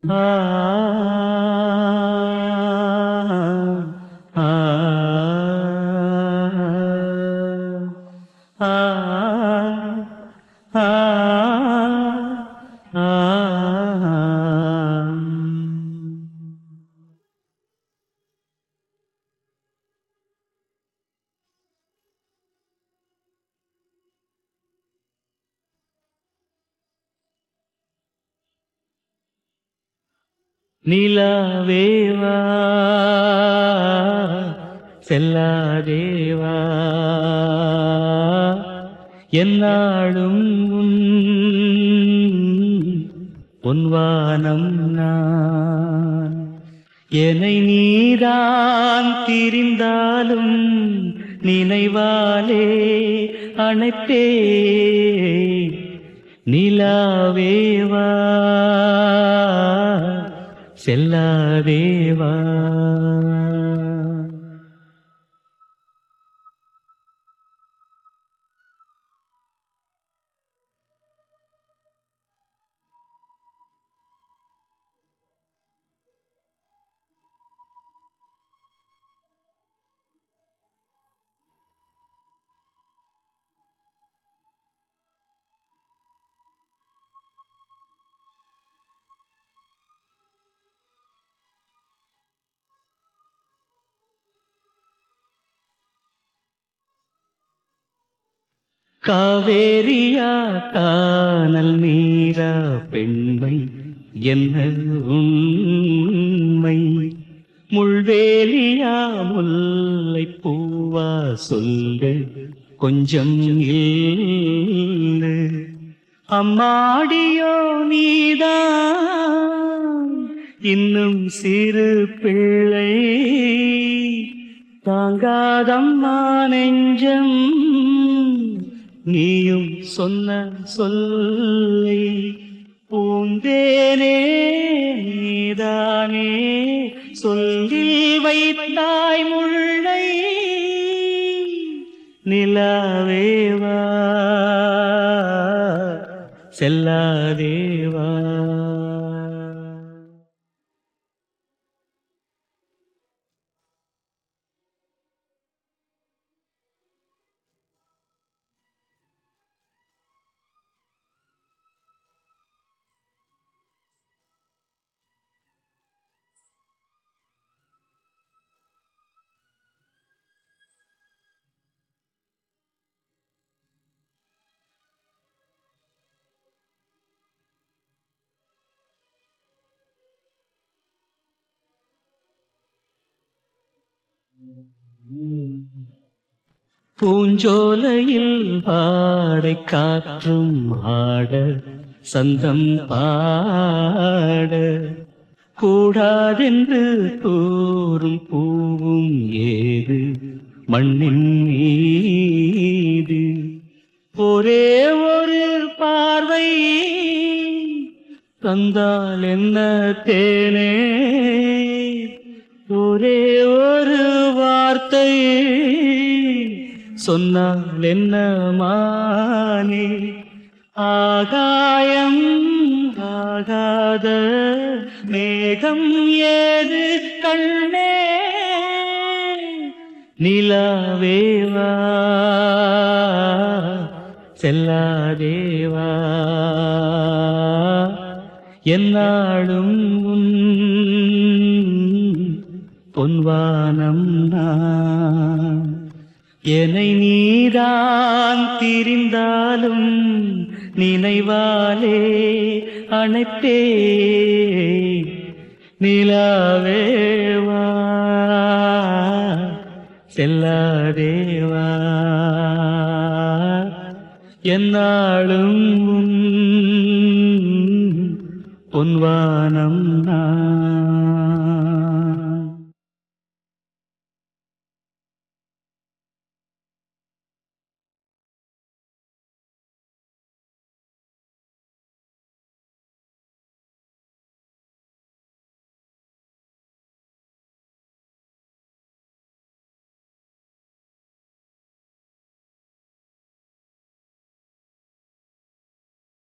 ஆ ஆ ஆ ஆ நிலாவேவா செல்லாதேவா என்னாலும் உன் பொன்வானம் நான் என்னை நீதான் திரிந்தாலும் நினைவாலே அணைப்பே நிலாவேவா செல்லாதேவா காவேரியா கானல் நீரா பெண்மை என்ன உண்மை முள்வேலியா முல்லை பூவா சொல்லு கொஞ்சம் இல்லு அம்மாடியோ நீதான் இன்னும் சிறு பிள்ளை தாங்காதம்மா நெஞ்சம் நீயும் சொன்ன சொல்லை பூந்தேனே நீதானே சொல்லில் வைத்தாய் முள்ளை நிலாவேவா செல்லாதேவா பூஞ்சோலையில் ஆடை காற்றும் ஆட சந்தம் பாட கூடாதென்று கூறும் பூவும் ஏது மண்ணின் மீது ஒரே ஒரு பார்வை தந்தால் என்ன தேனே ஒரே ஒரு வார்த்தை சொன்னால் என்ன மானே ஆகாயம் ஆகாத மேகம் ஏது கண்ணே நிலாவேவா செல்லாதேவா என்னாலும் உன் பொன்வானம் நான் என்னை நீதான் திரிந்தாலும் நினைவாலே அணைப்பே நிலாவேவா செல்லாதேவா என்னாலும் உன் பொன்வானம் நான்